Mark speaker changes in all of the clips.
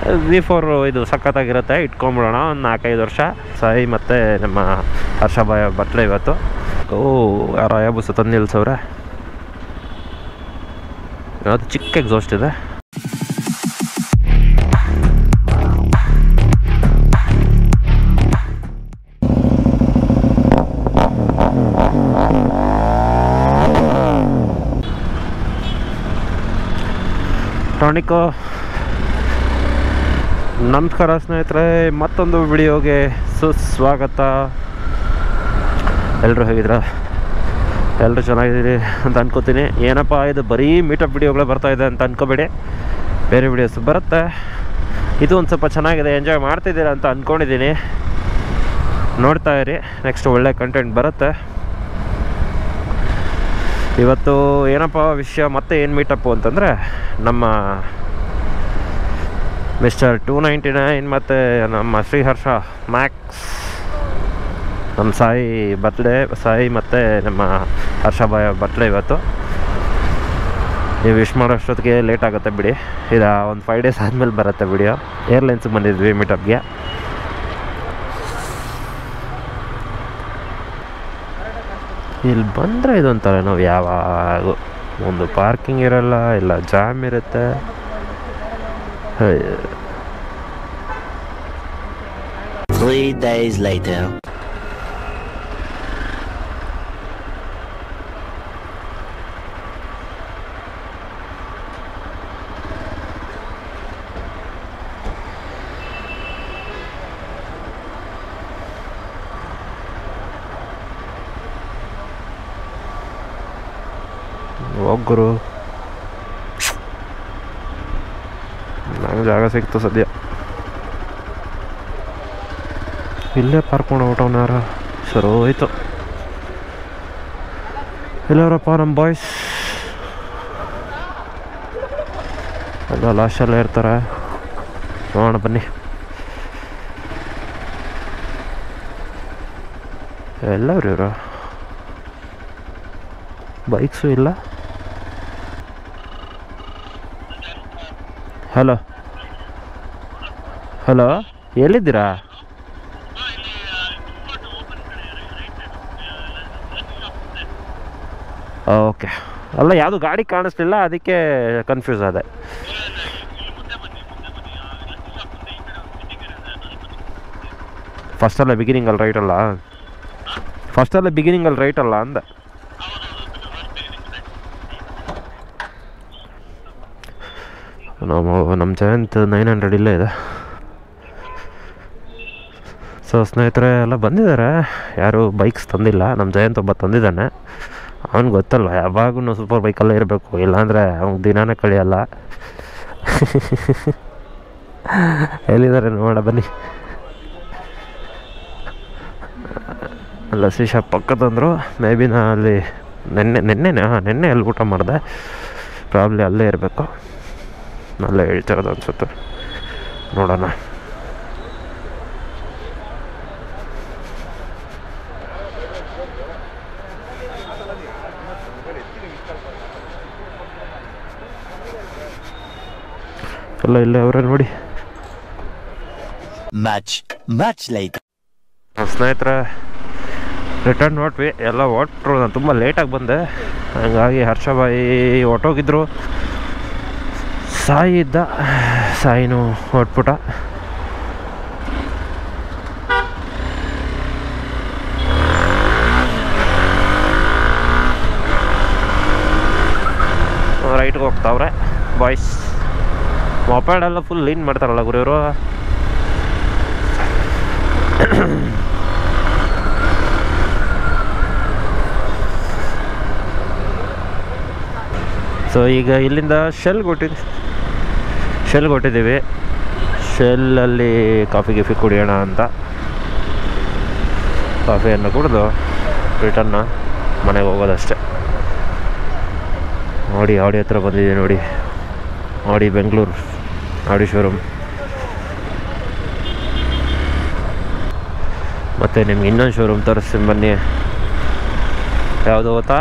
Speaker 1: V four ಇದು ಸಖತ್ತಾಗಿರುತ್ತೆ ಇಟ್ಕೊಂಬಿಡೋಣ ಒಂದು ನಾಲ್ಕೈದು ವರ್ಷ ಸಾಯಿ ಮತ್ತು ನಮ್ಮ ಹರ್ಷಭಾಯ ಬಟ್ಲೆ ಇವತ್ತು ಓ ಯಾರೋ ಯಾಬುಸ ತಂದು ನಿಲ್ಸವ್ರೆ ಯಾವುದು ಚಿಕ್ಕ ಎಕ್ಸಾಸ್ಟ್ ಇದೆ ಟಾನಿಕು ನಮಸ್ಕಾರ ಸ್ನೇಹಿತರೆ ಮತ್ತೊಂದು ವಿಡಿಯೋಗೆ ಸುಸ್ವಾಗತ ಎಲ್ಲರೂ ಹೇಗಿದ್ರ ಎಲ್ಲರೂ ಚೆನ್ನಾಗಿದ್ದೀರಿ ಅಂತ ಅನ್ಕೋತೀನಿ ಏನಪ್ಪ ಇದು ಬರೀ ಮೀಟಪ್ ವಿಡಿಯೋಗಳೇ ಬರ್ತಾ ಇದೆ ಅಂತ ಅನ್ಕೋಬೇಡಿ ಬೇರೆ ವಿಡಿಯೋಸ್ ಬರುತ್ತೆ ಇದು ಒಂದು ಸ್ವಲ್ಪ ಚೆನ್ನಾಗಿದೆ ಎಂಜಾಯ್ ಮಾಡ್ತಿದ್ದೀರಾ ಅಂತ ಅಂದ್ಕೊಂಡಿದ್ದೀನಿ ನೋಡ್ತಾ ಇರಿ ನೆಕ್ಸ್ಟ್ ಒಳ್ಳೆ ಕಂಟೆಂಟ್ ಬರುತ್ತೆ ಇವತ್ತು ಏನಪ್ಪ ವಿಷಯ ಮತ್ತೆ ಏನು ಮೀಟಪ್ಪು ಅಂತಂದರೆ ನಮ್ಮ ಮಿಸ್ಟರ್ ಟೂ ನೈಂಟಿ ನೈನ್ ಮತ್ತು ನಮ್ಮ ಶ್ರೀಹರ್ಷ ಮ್ಯಾಕ್ಸ್ ನಮ್ಮ ಸಾಯಿ ಬರ್ತ್ಡೇ ಸಾಯಿ ಮತ್ತು ನಮ್ಮ ಹರ್ಷಭಾಯ ಬರ್ತ್ಡೇ ಇವತ್ತು ನೀವು ವಿಶ್ ಮಾಡೋಷ್ಟೊತ್ತಿಗೆ ಲೇಟ್ ಆಗುತ್ತೆ ಬಿಡಿ ಇದು ಒಂದು ಫೈವ್ ಡೇಸ್ ಆದಮೇಲೆ ಬರುತ್ತೆ ವಿಡಿಯೋ ಏರ್ಲೈನ್ಸ್ಗೆ ಬಂದಿದ್ವಿ ಮೀಟಪ್ಗೆ ಇಲ್ಲಿ ಬಂದರೆ ಇದೊಂಥರ ನಾವು ಯಾವಾಗ ಒಂದು ಪಾರ್ಕಿಂಗ್ ಇರಲ್ಲ ಇಲ್ಲ ಜಾಮ್ ಇರುತ್ತೆ ಅಯ್ಯೋ.
Speaker 2: Three days later.
Speaker 1: ಹೋಗ್ಗುರು ನಂಗೆ ಜಾಗ ಸಿಕ್ತು ಸದ್ಯ ಇಲ್ಲೇ ಪಾರ್ಕ್ ಮಾಡೋ ಊಟವನಾರ ಸರಿ ಹೋಯ್ತು ಎಲ್ಲವರಪ್ಪ ನಮ್ಮ ಬಾಯ್ಸ್ ಎಲ್ಲ ಲಾಸ್ಟಲ್ಲೇ ಇರ್ತಾರೆ ನೋಡೋಣ ಬನ್ನಿ ಎಲ್ಲವ್ರು ಇವರು ಬೈಕ್ಸು ಇಲ್ಲ ಹಲೋ ಹಲೋ ಎಲ್ಲಿದ್ದೀರಾ ಓಕೆ ಅಲ್ಲ ಯಾವುದು ಗಾಡಿ ಕಾಣಿಸ್ಲಿಲ್ಲ ಅದಕ್ಕೆ ಕನ್ಫ್ಯೂಸ್ ಆದೆ ಫಸ್ಟಲ್ಲೇ ಬಿಗಿನಿಂಗಲ್ಲಿ ರೈಟ್ ಅಲ್ಲ ಫಸ್ಟಲ್ಲೇ ಬಿಗಿನಿಂಗಲ್ಲಿ ರೈಟ್ ಅಲ್ಲ ಅಂದೆ ನಮ್ಮ ನಮ್ಮ ಜಯಂತ್ ನೈನ್ ಹಂಡ್ರೆಡ್ ಇಲ್ಲೇ ಇದೆ ಸೊ ಸ್ನೇಹಿತರೆ ಎಲ್ಲ ಬಂದಿದ್ದಾರೆ ಯಾರು ಬೈಕ್ಸ್ ತಂದಿಲ್ಲ ನಮ್ಮ ಜಯಂತ್ ಒಬ್ಬ ತಂದಿದ್ದಾನೆ ಅವ್ನು ಗೊತ್ತಲ್ವ ಯಾವಾಗೂ ಸೂಪರ್ ಬೈಕಲ್ಲೇ ಇರಬೇಕು ಇಲ್ಲಾಂದರೆ ಅವ್ನಿಗೆ ದಿನಾನೇ ಕಳಿಯಲ್ಲ ಎಲ್ಲಿದ್ದಾರೆ ನೋಡ ಬನ್ನಿ ಅಲ್ಲ ಶ್ರೀಶಾ ಪಕ್ಕದಂದರು ಮೇ ಬಿ ನಾ ಅಲ್ಲಿ ನೆನ್ನೆ ನೆನ್ನೆನೇ ಹಾಂ ನೆನ್ನೆ ಅಲ್ಲಿ ಊಟ ಮಾಡಿದೆ ಪ್ರಾಬ್ಲಿ ಅಲ್ಲೇ ಇರಬೇಕು ಅಲ್ಲೇ ಹೇಳ್ತಿರೋದು ಅನ್ಸುತ್ತೆ ನೋಡೋಣ ಎಲ್ಲ ಇಲ್ಲೇ ಅವರೇ ನೋಡಿ
Speaker 2: Much, much later.
Speaker 1: ನಮ್ಮ ಸ್ನೇಹಿತರೆ ರಿಟರ್ನ್ ಹೊಟ್ವಿ ಎಲ್ಲ ಹೊಟ್ರು ನಾನು ತುಂಬ ಲೇಟಾಗಿ ಬಂದೆ ಹಂಗಾಗಿ ಹರ್ಷಭಾಯಿ ಹೊಟ್ಟೋಗಿದ್ರು ಸಾಯಿ ಇದ್ದ ಸಾಯಿನೂ ಹೊಟ್ಬಿಟ್ಟ ರೈಟ್ಗೆ ಹೋಗ್ತಾವ್ರೆ ಬಾಯ್ಸ್ ಮೊಪೆಡೆಲ್ಲ ಫುಲ್ ಲೀನ್ ಮಾಡ್ತಾರಲ್ಲ ಗುರಿಯವರು ಸೊ ಈಗ ಇಲ್ಲಿಂದ ಶೆಲ್ಗೆ ಹೊಟ್ಟಿದ್ವಿ ಶೆಲ್ಗೆ ಹೊಟ್ಟಿದ್ದೀವಿ ಶೆಲ್ಲಲ್ಲಿ ಕಾಫಿ ಗಿಫಿ ಕುಡಿಯೋಣ ಅಂತ ಕಾಫಿಯನ್ನು ಕುಡಿದು ರಿಟರ್ನ ಮನೆಗೆ ಹೋಗೋದಷ್ಟೆ ಆಡಿ ಆಡಿ ಹತ್ರ ಬಂದಿದೆ ನೋಡಿ ಆಡಿ ಬೆಂಗಳೂರು ಆಡಿ ಶೋರೂಮ್ ಮತ್ತು ನಿಮ್ಗೆ ಇನ್ನೊಂದು ಶೋರೂಮ್ ತೋರಿಸ್ತೀನಿ ಬನ್ನಿ ಯಾವುದು ಗೊತ್ತಾ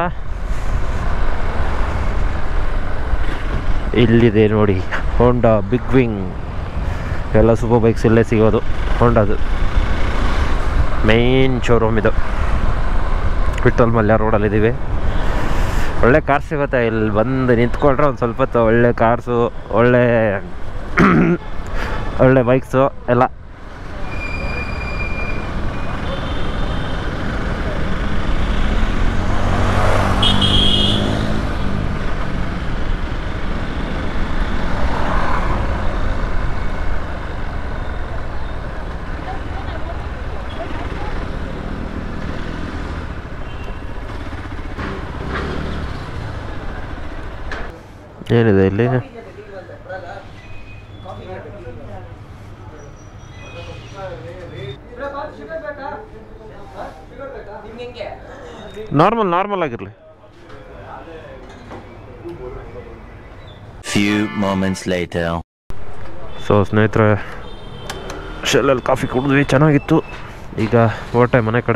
Speaker 1: ಇಲ್ಲಿದೆ ನೋಡಿ ಹೋಂಡಾ ಬಿಗ್ ವಿಂಗ್ ಎಲ್ಲ ಸೂಪರ್ ಬೈಕ್ಸ್ ಇಲ್ಲೇ ಸಿಗೋದು ಹೊಂಡದು ಮೇಯ್ನ್ ಶೋರೂಮ್ ಇದು ವಿಠಲ್ ಮಲ್ಯ ರೋಡಲ್ಲಿದ್ದೀವಿ ಒಳ್ಳೆ ಕಾರ್ ಸಿಗುತ್ತೆ ಇಲ್ಲಿ ಬಂದು ನಿಂತ್ಕೊಂಡ್ರೆ ಒಂದು ಸ್ವಲ್ಪ ಹೊತ್ತು ಒಳ್ಳೆ ಕಾರ್ಸು ಒಳ್ಳೆ ಒಳ್ಳೆ ಬೈಕ್ಸು ಎಲ್ಲ ಏನಿದೆ ಇಲ್ಲಿ ನಾರ್ಮಲ್ ನಾರ್ಮಲ್ ಆಗಿರಲಿ
Speaker 2: Few moments later.
Speaker 1: ಸೊ ಸ್ನೇಹಿತರೆ ಶೆಲ್ಲಲ್ಲಿ ಕಾಫಿ ಕುಡಿದ್ವಿ ಚೆನ್ನಾಗಿತ್ತು ಈಗ ಹೊರಟೆ ಮನೆ ಕಡೆ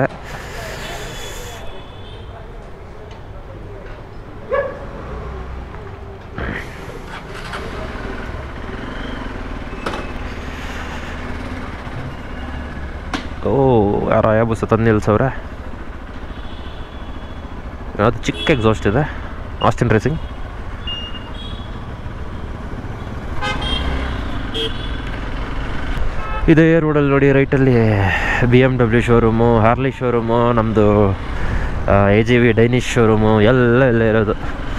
Speaker 1: ಓ ಯಾರೋ ಯಾಬುಸ ತಂದು ನಿಲ್ಸವ್ರೆ ಯಾವುದು ಚಿಕ್ಕ ಎಕ್ಸಾಸ್ಟ್ ಇದೆ ಆಸ್ಟಿನ್ ರೇಸಿಂಗ್ ಇದೇ ರೋಡಲ್ಲಿ ನೋಡಿ ರೈಟಲ್ಲಿ B M W showroom Harley showroom ನಮ್ಮದು A G V Dainese showroom ಎಲ್ಲ ಇಲ್ಲೇ ಇರೋದು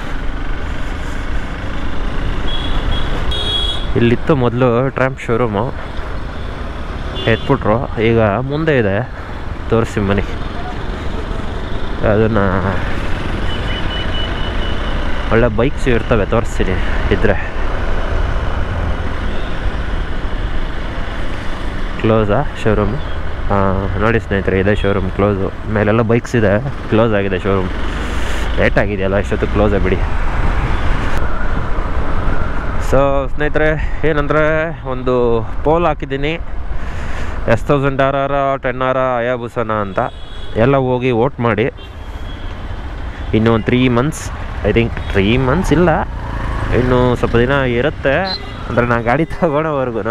Speaker 1: ಇಲ್ಲಿತ್ತು ಮೊದಲು ಟ್ರ್ಯಾಂಪ್ ಶೋರೂಮು ಎತ್ಬಿಟ್ರು ಈಗ ಮುಂದೆ ಇದೆ ತೋರಿಸಿ ಮನೆ ಅದನ್ನು ಒಳ್ಳೆ ಬೈಕ್ಸ್ ಇರ್ತವೆ ತೋರಿಸ್ತೀನಿ ಇದ್ದರೆ ಕ್ಲೋಸಾ ಶೋರೂಮು ನೋಡಿ ಸ್ನೇಹಿತರೆ ಇದೆ ಶೋರೂಮ್ ಕ್ಲೋಸು ಮೇಲೆಲ್ಲ ಬೈಕ್ಸ್ ಇದೆ ಕ್ಲೋಸ್ ಆಗಿದೆ ಶೋರೂಮ್ ಲೇಟ್ ಆಗಿದೆಯಲ್ಲ ಇಷ್ಟೊತ್ತು ಕ್ಲೋಸೇ ಬಿಡಿ ಸೊ ಸ್ನೇಹಿತರೆ ಏನಂದರೆ ಒಂದು ಪೋಲ್ ಹಾಕಿದ್ದೀನಿ S thousand R R ten R ಅಯಾಬುಸನ ಅಂತ ಎಲ್ಲ ಹೋಗಿ ವೋಟ್ ಮಾಡಿ ಇನ್ನು ಒಂದು three months I think three months ಇಲ್ಲ ಇನ್ನು ಸ್ವಲ್ಪ ದಿನ ಇರುತ್ತೆ ಅಂದರೆ ನಾನು ಗಾಡಿ ತಗೊಳೋವರೆಗೂ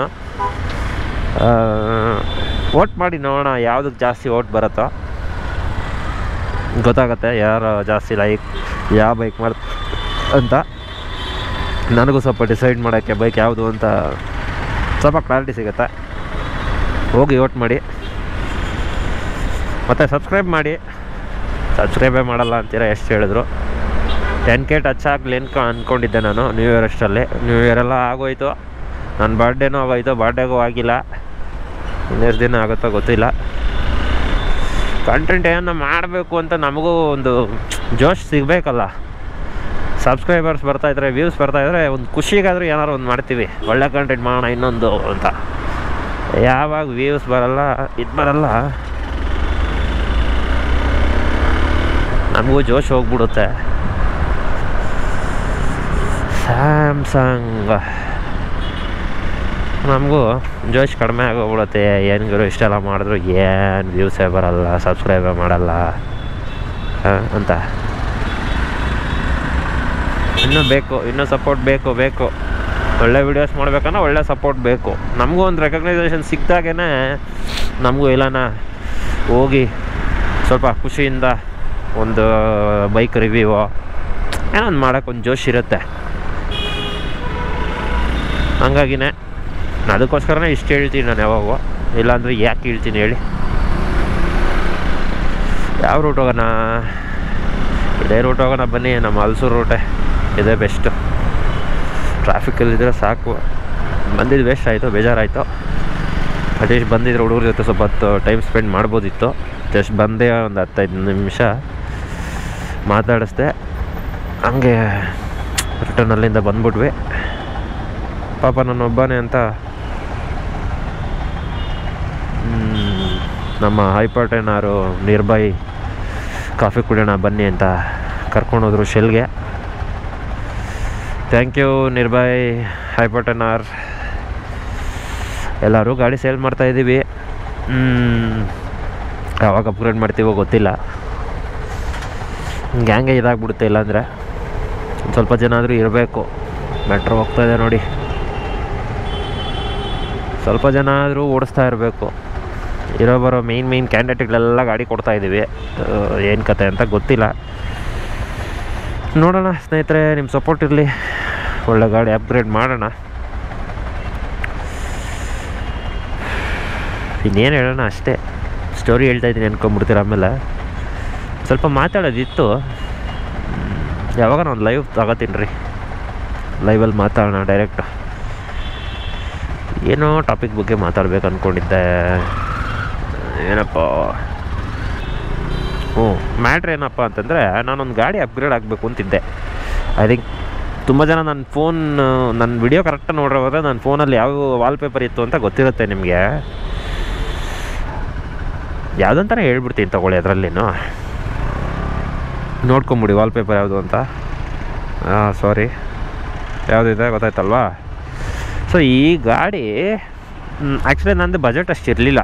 Speaker 1: ವೋಟ್ ಮಾಡಿ ನೋಡೋಣ ಯಾವುದಕ್ಕೆ ಜಾಸ್ತಿ ವೋಟ್ ಬರುತ್ತೋ ಗೊತ್ತಾಗತ್ತೆ ಯಾರು ಜಾಸ್ತಿ ಲೈಕ್ ಯಾವ ಬೈಕ್ ಮಾಡ್ ಅಂತ ನನಗೂ ಸ್ವಲ್ಪ ಡಿಸೈಡ್ ಮಾಡೋಕ್ಕೆ ಬೈಕ್ ಯಾವುದು ಅಂತ ಸ್ವಲ್ಪ ಕ್ಲಾರಿಟಿ ಸಿಗುತ್ತೆ ಹೋಗಿ ವೋಟ್ ಮಾಡಿ ಮತ್ತು ಸಬ್ಸ್ಕ್ರೈಬ್ ಮಾಡಿ ಸಬ್ಸ್ಕ್ರೈಬೇ ಮಾಡಲ್ಲ ಅಂತೀರ ಎಷ್ಟು ಹೇಳಿದ್ರು ಟೆನ್ ಕೆ ಟಚ್ ಆಗಲಿ ಅನ್ಕೊ ಅಂದ್ಕೊಂಡಿದ್ದೆ ನಾನು ನ್ಯೂ ಇಯರ್ ಅಷ್ಟರಲ್ಲಿ ನ್ಯೂ ಇಯರ್ ಎಲ್ಲ ಆಗೋಯ್ತು ನನ್ನ ಬರ್ಡೇನೂ ಆಗೋಯ್ತು ಬರ್ಡೇಗೂ ಆಗಿಲ್ಲ ಇನ್ನೆಷ್ಟು ದಿನ ಆಗುತ್ತೋ ಗೊತ್ತಿಲ್ಲ ಕಂಟೆಂಟ್ ಏನೋ ಮಾಡಬೇಕು ಅಂತ ನಮಗೂ ಒಂದು ಜೋಶ್ ಸಿಗಬೇಕಲ್ಲ ಸಬ್ಸ್ಕ್ರೈಬರ್ಸ್ ಬರ್ತಾಯಿದ್ರೆ ವ್ಯೂಸ್ ಬರ್ತಾಯಿದ್ರೆ ಒಂದು ಖುಷಿಗಾದರೂ ಏನಾರು ಒಂದು ಮಾಡ್ತೀವಿ ಒಳ್ಳೆ ಕಂಟೆಂಟ್ ಮಾಡೋಣ ಇನ್ನೊಂದು ಅಂತ ಯಾವಾಗ ವ್ಯೂಸ್ ಬರಲ್ಲ ಇದು ಬರಲ್ಲ ನಮಗೂ ಜೋಶ್ ಹೋಗ್ಬಿಡುತ್ತೆ ಸ್ಯಾಮ್ಸಂಗ್ ನಮಗೂ ಜೋಶ್ ಕಡಿಮೆ ಆಗೋಗ್ಬಿಡುತ್ತೆ ಏನು ಗುರು ಇಷ್ಟೆಲ್ಲ ಮಾಡಿದ್ರು ಏನು ವ್ಯೂಸೇ ಬರಲ್ಲ ಸಬ್ಸ್ಕ್ರೈಬೇ ಮಾಡಲ್ಲ ಆ, ಅಂತ ಇನ್ನೂ ಬೇಕು ಇನ್ನೂ ಸಪೋರ್ಟ್ ಬೇಕು ಬೇಕು ಒಳ್ಳೆ ವೀಡಿಯೋಸ್ ಮಾಡ್ಬೇಕಂದ್ರೆ ಒಳ್ಳೆ ಸಪೋರ್ಟ್ ಬೇಕು ನಮಗೂ ಒಂದು ರೆಕಗ್ನೈಸೇಷನ್ ಸಿಕ್ಕಿದಾಗೇ ನಮಗೂ ಇಲ್ಲನ ಹೋಗಿ ಸ್ವಲ್ಪ ಖುಷಿಯಿಂದ ಒಂದು ಬೈಕ್ ರಿವ್ಯೂ ಏನೋ ಒಂದು ಮಾಡೋಕ್ಕೆ ಒಂದು ಜೋಶ್ ಇರುತ್ತೆ ಹಂಗಾಗಿನೇ ಅದಕ್ಕೋಸ್ಕರನೇ ಇಷ್ಟು ಹೇಳ್ತೀನಿ ನಾನು ಯಾವಾಗೂ ಇಲ್ಲಾಂದರೆ ಯಾಕೆ ಹೇಳ್ತೀನಿ ಹೇಳಿ ಯಾವ ರೂಟ್ ಹೋಗೋಣ ಇದೇ ರೂಟ್ ಹೋಗೋಣ ಬನ್ನಿ ನಮ್ಮ ಹಲ್ಸೂರು ರೂಟೇ ಇದೇ ಬೆಸ್ಟು ಟ್ರಾಫಿಕಲ್ಲಿದ್ದರೆ ಸಾಕು ಬಂದಿದ್ದು ವೇಸ್ಟ್ ಆಯಿತು ಬೇಜಾರಾಯಿತು ಅಟ್ಲೀಸ್ಟ್ ಬಂದಿದ್ರೆ ಹುಡುಗರ ಜೊತೆ ಸ್ವಲ್ಪ ಹೊತ್ತು ಟೈಮ್ ಸ್ಪೆಂಡ್ ಮಾಡ್ಬೋದಿತ್ತು ಜಸ್ಟ್ ಬಂದೆ ಒಂದು ಹತ್ತೈದು ನಿಮಿಷ ಮಾತಾಡಿಸ್ದೆ ಹಂಗೆ ರಿಟರ್ನ್ ಅಲ್ಲಿಂದ ಬಂದ್ಬಿಟ್ವಿ ಪಾಪ ನಾನು ಒಬ್ಬನೇ ಅಂತ ಮ್, ನಮ್ಮ ಹೈಪರ್ಟೆನಾರು ನಿಯರ್ಬೈ ಕಾಫಿ ಕುಡಿಯೋಣ ಬನ್ನಿ ಅಂತ ಕರ್ಕೊಂಡೋದ್ರು ಶೆಲ್ಗೆ ಥ್ಯಾಂಕ್ ಯು ನಿರ್ಭಯ್ ಹೈಪರ್ಟೆನಾರ್ ಎಲ್ಲರೂ ಗಾಡಿ ಸೇಲ್ ಮಾಡ್ತಾಯಿದ್ದೀವಿ ಯಾವಾಗ ಅಪ್ಗ್ರೇಡ್ ಮಾಡ್ತೀವೋ ಗೊತ್ತಿಲ್ಲ ಗ್ಯಾಂಗೆ ಇದಾಗ್ಬಿಡುತ್ತೆ ಇಲ್ಲಾಂದರೆ ಒಂದ್ ಸ್ವಲ್ಪ ಜನ ಆದರೂ ಇರಬೇಕು ಮೆಟ್ರೋ ಹೋಗ್ತಾ ಇದೆ ನೋಡಿ ಸ್ವಲ್ಪ ಜನ ಆದರೂ ಓಡಿಸ್ತಾ ಇರಬೇಕು ಇರೋ ಬರೋ ಮೇಯ್ನ್ ಮೇಯ್ನ್ ಕ್ಯಾಂಡಿಡೇಟ್ಗಳೆಲ್ಲ ಗಾಡಿ ಕೊಡ್ತಾ ಇದ್ದೀವಿ ಏನು ಕತೆ ಅಂತ ಗೊತ್ತಿಲ್ಲ ನೋಡೋಣ ಸ್ನೇಹಿತರೆ ನಿಮ್ಮ ಸಪೋರ್ಟ್ ಇರಲಿ ಒಳ್ಳೆ ಗಾಡಿ ಅಪ್ಗ್ರೇಡ್ ಮಾಡೋಣ ಇನ್ನೇನು ಹೇಳೋಣ ಅಷ್ಟೇ ಸ್ಟೋರಿ ಹೇಳ್ತಾ ಇದ್ದೀನಿ ಅನ್ಕೊಂಬಿಡ್ತೀರ ಆಮೇಲೆ ಸ್ವಲ್ಪ ಮಾತಾಡೋದಿತ್ತು ಯಾವಾಗ ನಾನು ಲೈವ್ ತಗೋತೀನಿ ರೀ ಲೈವಲ್ಲಿ ಮಾತಾಡೋಣ ಡೈರೆಕ್ಟ್ ಏನೋ ಟಾಪಿಕ್ ಬಗ್ಗೆ ಮಾತಾಡ್ಬೇಕು ಅಂದ್ಕೊಂಡಿದ್ದೆ ಏನಪ್ಪ ಹ್ಞೂ ಮ್ಯಾಟ್ರ್ ಏನಪ್ಪ ಅಂತಂದರೆ ನಾನೊಂದು ಗಾಡಿ ಅಪ್ಗ್ರೇಡ್ ಆಗಬೇಕು ಅಂತಿದ್ದೆ ಐ ಥಿಂಕ್ ತುಂಬ ಜನ ನನ್ನ ಫೋನ್ ನನ್ನ ವಿಡಿಯೋ ಕರೆಕ್ಟಾಗಿ ನೋಡಿರೋದ್ರೆ ನನ್ನ ಫೋನಲ್ಲಿ ಯಾವ ವಾಲ್ಪೇಪರ್ ಇತ್ತು ಅಂತ ಗೊತ್ತಿರುತ್ತೆ ನಿಮಗೆ ಯಾವುದಂತಾನೆ ಹೇಳ್ಬಿಡ್ತೀನಿ ತಗೊಳ್ಳಿ ಅದರಲ್ಲಿನೂ ನೋಡ್ಕೊಂಬಿಡಿ ವಾಲ್ಪೇಪರ್ ಯಾವುದು ಅಂತ ಹಾಂ ಸಾರಿ ಯಾವುದಿದೆ ಗೊತ್ತಾಯ್ತಲ್ವಾ ಸೊ ಈ ಗಾಡಿ ಆ್ಯಕ್ಚುಲಿ ನಂದು ಬಜೆಟ್ ಅಷ್ಟು ಇರಲಿಲ್ಲ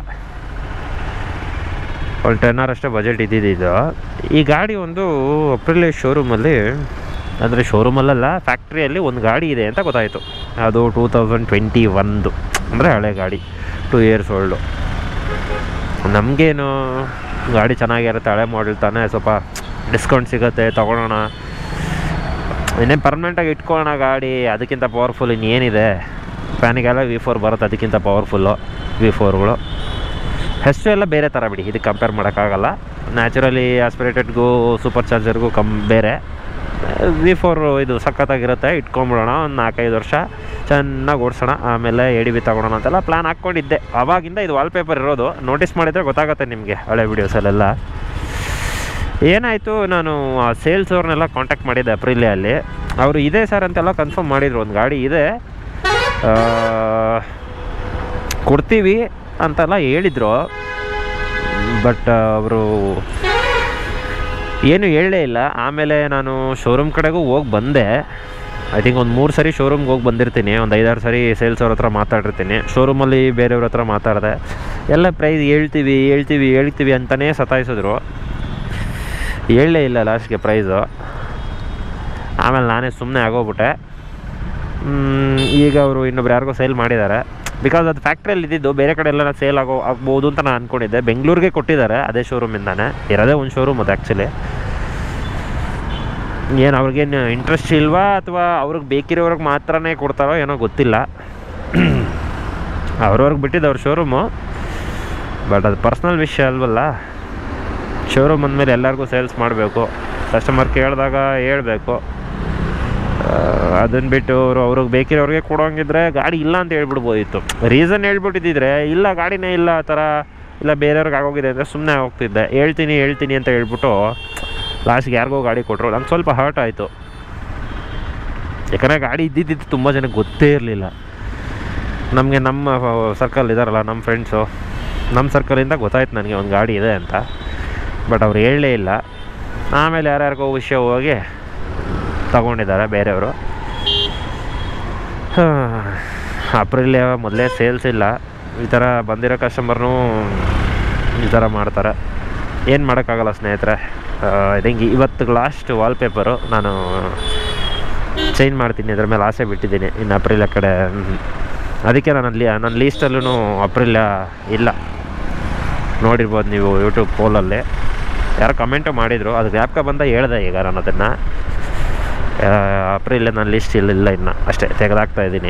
Speaker 1: ಒಂದು ಟೆನ್ ಅವರ್ ಅಷ್ಟೇ ಬಜೆಟ್ ಇದ್ದಿದ್ದು ಈ ಗಾಡಿ ಒಂದು ಅಪ್ರಿಲ್ ಶೋರೂಮಲ್ಲಿ ಅಂದರೆ ಶೋರೂಮಲ್ಲ ಫ್ಯಾಕ್ಟ್ರಿಯಲ್ಲಿ ಒಂದು ಗಾಡಿ ಇದೆ ಅಂತ ಗೊತ್ತಾಯಿತು ಅದು ಟೂ ತೌಸಂಡ್ ಟ್ವೆಂಟಿ ಒಂದು ಅಂದರೆ ಹಳೆ ಗಾಡಿ ಟೂ ಇಯರ್ಸ್ ಓಲ್ಡು ನಮಗೇನು ಗಾಡಿ ಚೆನ್ನಾಗಿರುತ್ತೆ ಹಳೆ ಮಾಡಲ್ ತಾನೇ ಸ್ವಲ್ಪ ಡಿಸ್ಕೌಂಟ್ ಸಿಗುತ್ತೆ ತೊಗೊಳೋಣ ಇನ್ನೇನು ಪರ್ಮನೆಂಟಾಗಿ ಇಟ್ಕೊಳ್ಳೋಣ ಗಾಡಿ ಅದಕ್ಕಿಂತ ಪವರ್ಫುಲ್ ಇನ್ನೇನಿದೆ ಫ್ಯಾನಿಗೆಲ್ಲ ವಿ ಫೋರ್ ಬರುತ್ತೆ ಅದಕ್ಕಿಂತ ಪವರ್ಫುಲ್ಲು ವಿ ಫೋರ್ಗಳು ಹೆಸರು ಎಲ್ಲ ಬೇರೆ ಥರ ಬಿಡಿ ಇದಕ್ಕೆ ಕಂಪೇರ್ ಮಾಡೋಕ್ಕಾಗಲ್ಲ ನ್ಯಾಚುರಲಿ ಆಸ್ಪಿರೇಟೆಡ್ಗೂ ಸೂಪರ್ ಚಾರ್ಜರ್ಗೂ ಕಮ್ ಬೇರೆ ವಿ ಫೋರ್ ಇದು ಸಖತ್ತಾಗಿರುತ್ತೆ ಇಟ್ಕೊಂಬಿಡೋಣ ಒಂದು ನಾಲ್ಕೈದು ವರ್ಷ ಚೆನ್ನಾಗಿ ಓಡಿಸೋಣ ಆಮೇಲೆ ಎ ಡಿ ಬಿ ತೊಗೊಳೋಣ ಅಂತೆಲ್ಲ ಪ್ಲ್ಯಾನ್ ಹಾಕ್ಕೊಂಡಿದ್ದೆ ಆವಾಗಿಂದ ಇದು ವಾಲ್ಪೇಪರ್ ಇರೋದು ನೋಟಿಸ್ ಮಾಡಿದರೆ ಗೊತ್ತಾಗುತ್ತೆ ನಿಮಗೆ ಹಳೆ ವೀಡಿಯೋಸಲ್ಲೆಲ್ಲ ಏನಾಯಿತು ನಾನು ಆ ಸೇಲ್ಸ್ ಅವ್ರನ್ನೆಲ್ಲ ಕಾಂಟ್ಯಾಕ್ಟ್ ಮಾಡಿದ್ದೆ ಅಪ್ರಿಲೇ ಅಲ್ಲಿ ಅವರು ಇದೆ ಸರ್ ಅಂತೆಲ್ಲ ಕನ್ಫರ್ಮ್ ಮಾಡಿದರು ಒಂದು ಗಾಡಿ ಇದೆ ಆ, ಕೊಡ್ತೀವಿ ಅಂತೆಲ್ಲ ಹೇಳಿದರು ಬಟ್ ಅವರು ಏನು ಹೇಳಲೇ ಇಲ್ಲ ಆಮೇಲೆ ನಾನು ಶೋರೂಮ್ ಕಡೆಗೂ ಹೋಗಿ ಬಂದೆ ಐ ಥಿಂಕ್ ಒಂದು ಮೂರು ಸರಿ ಶೋರೂಮ್ಗೆ ಹೋಗಿ ಬಂದಿರ್ತೀನಿ ಒಂದು ಐದಾರು ಸರಿ ಸೇಲ್ಸ್ ಅವ್ರ ಹತ್ರ ಮಾತಾಡಿರ್ತೀನಿ ಶೋರೂಮಲ್ಲಿ ಬೇರೆಯವ್ರ ಹತ್ರ ಮಾತಾಡಿದೆ ಎಲ್ಲ ಪ್ರೈಸ್ ಹೇಳ್ತೀವಿ ಹೇಳ್ತೀವಿ ಹೇಳ್ತೀವಿ ಅಂತಲೇ ಸತಾಯಿಸಿದ್ರು ಹೇಳಲೇ ಇಲ್ಲ ಲಾಸ್ಟ್ಗೆ ಪ್ರೈಸು ಆಮೇಲೆ ನಾನೇ ಸುಮ್ಮನೆ ಆಗೋಗ್ಬಿಟ್ಟೆ ಮ್, ಈಗ ಅವರು ಇನ್ನೊಬ್ರು ಯಾರಿಗೋ ಸೇಲ್ ಮಾಡಿದ್ದಾರೆ ಬಿಕಾಸ್ ಅದು ಫ್ಯಾಕ್ಟ್ರಿಯಲ್ಲಿ ಇದ್ದಿದ್ದು ಬೇರೆ ಕಡೆ ಎಲ್ಲ ಸೇಲ್ ಆಗೋ ಆಗ್ಬೋದು ಅಂತ ನಾನು ಅಂದ್ಕೊಂಡಿದ್ದೆ ಬೆಂಗಳೂರಿಗೆ ಕೊಟ್ಟಿದ್ದಾರೆ ಅದೇ ಶೋರೂಮಿಂದಾನೆ ಇರೋದೇ ಒಂದು ಶೋರೂಮ್ ಅದು ಆ್ಯಕ್ಚುಲಿ ಏನು ಅವ್ರಿಗೇನು ಇಂಟ್ರೆಸ್ಟ್ ಇಲ್ವಾ ಅಥವಾ ಅವ್ರಿಗೆ ಬೇಕಿರೋರ್ಗೆ ಮಾತ್ರನೇ ಕೊಡ್ತಾರೋ ಏನೋ ಗೊತ್ತಿಲ್ಲ ಅವ್ರವ್ರಿಗೆ ಬಿಟ್ಟಿದ್ದು ಅವ್ರ ಶೋರೂಮು ಬಟ್ ಅದು ಪರ್ಸ್ನಲ್ ವಿಷಯ ಅಲ್ವಲ್ಲ ಶೋರೂಮ್ ಅಂದಮೇಲೆ ಎಲ್ಲರಿಗೂ ಸೇಲ್ಸ್ ಮಾಡಬೇಕು ಕಸ್ಟಮರ್ ಕೇಳಿದಾಗ ಹೇಳಬೇಕು ಅದನ್ನು ಬಿಟ್ಟು ಅವರು ಅವ್ರಿಗೆ ಬೇಕಿರೋರಿಗೆ ಕೊಡೋಂಗಿದ್ರೆ ಗಾಡಿ ಇಲ್ಲ ಅಂತ ಹೇಳ್ಬಿಡ್ಬೋದಿತ್ತು ರೀಸನ್ ಹೇಳ್ಬಿಟ್ಟಿದ್ದಿದ್ರೆ ಇಲ್ಲ ಗಾಡಿನೇ ಇಲ್ಲ ಆ ಥರ ಇಲ್ಲ ಬೇರೆಯವ್ರಿಗೆ ಆಗೋಗಿದೆ ಅಂದರೆ ಸುಮ್ಮನೆ ಹೋಗ್ತಿದ್ದೆ ಹೇಳ್ತೀನಿ ಹೇಳ್ತೀನಿ ಅಂತ ಹೇಳ್ಬಿಟ್ಟು ಲಾಸ್ಟ್ಗೆ ಯಾರಿಗೋ ಗಾಡಿ ಕೊಟ್ಟರು ನಂಗೆ ಸ್ವಲ್ಪ ಹರ್ಟ್ ಆಯಿತು ಯಾಕಂದರೆ ಗಾಡಿ ಇದ್ದಿದ್ದು ತುಂಬ ಜನಕ್ಕೆ ಗೊತ್ತೇ ಇರಲಿಲ್ಲ ನಮಗೆ ನಮ್ಮ ಸರ್ಕಲ್ ಇದ್ದಾರಲ್ಲ ನಮ್ಮ ಫ್ರೆಂಡ್ಸು ನಮ್ಮ ಸರ್ಕಲಿಂದ ಗೊತ್ತಾಯ್ತು ನನಗೆ ಒಂದು ಗಾಡಿ ಇದೆ ಅಂತ ಬಟ್ ಅವ್ರು ಹೇಳಲೇ ಇಲ್ಲ ಆಮೇಲೆ ಯಾರ್ಯಾರಿಗೋ ವಿಷಯ ಹೋಗಿ ತಗೊಂಡಿದ್ದಾರೆ ಬೇರೆಯವರು ಅಪ್ರಿಲ್ ಮೊದಲೇ ಸೇಲ್ಸ್ ಇಲ್ಲ ಈ ಥರ ಬಂದಿರೋ ಕಸ್ಟಮರ್ನೂ ಈ ಥರ ಮಾಡ್ತಾರೆ ಏನು ಮಾಡೋಕ್ಕಾಗಲ್ಲ ಸ್ನೇಹಿತರೆ ಐ ಥಿಂಕ್ ಇವತ್ತು ಲಾಸ್ಟ್ ವಾಲ್ಪೇಪರು ನಾನು ಚೇಂಜ್ ಮಾಡ್ತೀನಿ ಅದ್ರ ಮೇಲೆ ಆಸೆ ಬಿಟ್ಟಿದ್ದೀನಿ ಇನ್ನು ಅಪ್ರಿಲ್ ಕಡೆ ಹ್ಮ್. ಅದಕ್ಕೆ ನಾನು ಅಲ್ಲಿ ನನ್ನ ಲೀಸ್ಟಲ್ಲೂ ಅಪ್ರಿಲ್ ಇಲ್ಲ ನೋಡಿರ್ಬೋದು ನೀವು ಯೂಟ್ಯೂಬ್ ಪೋಲಲ್ಲಿ ಯಾರೋ ಕಮೆಂಟು ಮಾಡಿದರು ಅದು ಜ್ಞಾಪಕ ಬಂದ ಹೇಳ್ದೆ ಈಗ ನಾನು ಅದನ್ನು ಅಪ್ರಿಲ್ ನನ್ನ ಲಿಸ್ಟ್ ಇಲ್ಲ ಇಲ್ಲ ಇನ್ನು ಅಷ್ಟೇ ತೆಗೆದಾಕ್ತಾ ಇದ್ದೀನಿ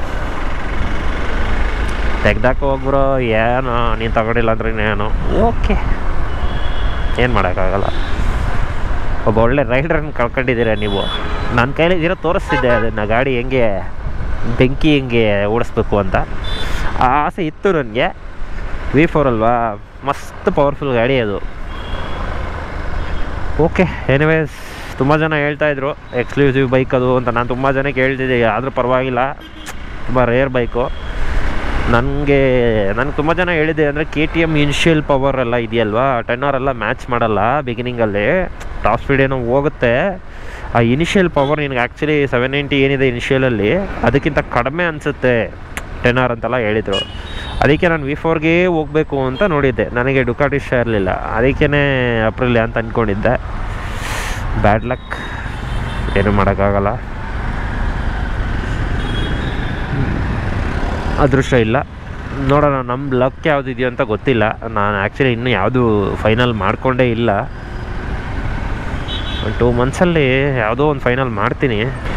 Speaker 1: ತೆಗ್ದಾಕ ಹೋಗ್ಬ್ರೋ ಏನೋ ನೀನು ತಗೊಂಡಿಲ್ಲ ಅಂದ್ರೆ ಏನು ಓಕೆ ಏನು ಮಾಡೋಕ್ಕಾಗಲ್ಲ ಒಬ್ಬ ಒಳ್ಳೆ ರೈಡರನ್ನ ಕಳ್ಕೊಂಡಿದ್ದೀರ ನೀವು ನನ್ನ ಕೈಲಿ ಇರೋ ತೋರಿಸ್ತಿದ್ದೆ ಅದನ್ನು ಗಾಡಿ ಹೆಂಗೆ ಬೆಂಕಿ ಹೆಂಗೆ ಓಡಿಸ್ಬೇಕು ಅಂತ ಆ ಆಸೆ ಇತ್ತು ನನಗೆ ವಿ ಫೋರ್ ಅಲ್ವಾ ಮಸ್ತ್ ಪವರ್ಫುಲ್ ಗಾಡಿ ಅದು ಓಕೆ ಎನಿವೇಸ್ ತುಂಬ ಜನ ಹೇಳ್ತಾಯಿದ್ರು ಎಕ್ಸ್ಕ್ಲೂಸಿವ್ ಬೈಕ್ ಅದು ಅಂತ ನಾನು ತುಂಬ ಜನಕ್ಕೆ ಹೇಳ್ತಿದ್ದೆ ಆದರೂ ಪರವಾಗಿಲ್ಲ ತುಂಬ ರೇರ್ ಬೈಕು ನನಗೆ ನನಗೆ ತುಂಬ ಜನ ಹೇಳಿದೆ ಅಂದರೆ K T M initial power ಎಲ್ಲ ಇದೆಯಲ್ವಾ ಟೆನ್ ಅವರ್ ಎಲ್ಲ ಮ್ಯಾಚ್ ಮಾಡಲ್ಲ ಬಿಗಿನಿಂಗಲ್ಲಿ ಟಾಪ್ ಸ್ಪೀಡ್ ಏನೋ ಹೋಗುತ್ತೆ ಆ ಇನಿಷಿಯಲ್ ಪವರ್ ನಿನಗೆ ಆ್ಯಕ್ಚುಲಿ ಸೆವೆನ್ ನೈಂಟಿ ಏನಿದೆ ಇನಿಷಿಯಲಲ್ಲಿ ಅದಕ್ಕಿಂತ ಕಡಿಮೆ ಅನಿಸುತ್ತೆ ಟೆನ್ ಅವರ್ ಅಂತೆಲ್ಲ ಹೇಳಿದರು ಅದಕ್ಕೆ ನಾನು ವಿ ಫೋರ್ಗೆ ಹೋಗಬೇಕು ಅಂತ ನೋಡಿದ್ದೆ ನನಗೆ ಡುಕಾಟ್ ಇಷ್ಟ ಇರಲಿಲ್ಲ ಅದಕ್ಕೇ ಅಪ್ರಿಲ್ ಅಂತ ಅಂದ್ಕೊಂಡಿದ್ದೆ ಬ್ಯಾಡ್ ಲಕ್ ಏನು ಮಾಡೋಕ್ಕಾಗಲ್ಲ ಅದೃಷ್ಟ ಇಲ್ಲ ನೋಡೋಣ ನಮ್ಮ ಲಕ್ ಯಾವುದಿದೆಯೋ ಅಂತ ಗೊತ್ತಿಲ್ಲ ನಾನು ಆ್ಯಕ್ಚುಲಿ ಇನ್ನೂ ಯಾವುದು ಫೈನಲ್ ಮಾಡಿಕೊಂಡೇ ಇಲ್ಲ ಒಂದು ಟೂ ಮಂತ್ಸಲ್ಲಿ ಯಾವುದೋ ಒಂದು ಫೈನಲ್ ಮಾಡ್ತೀನಿ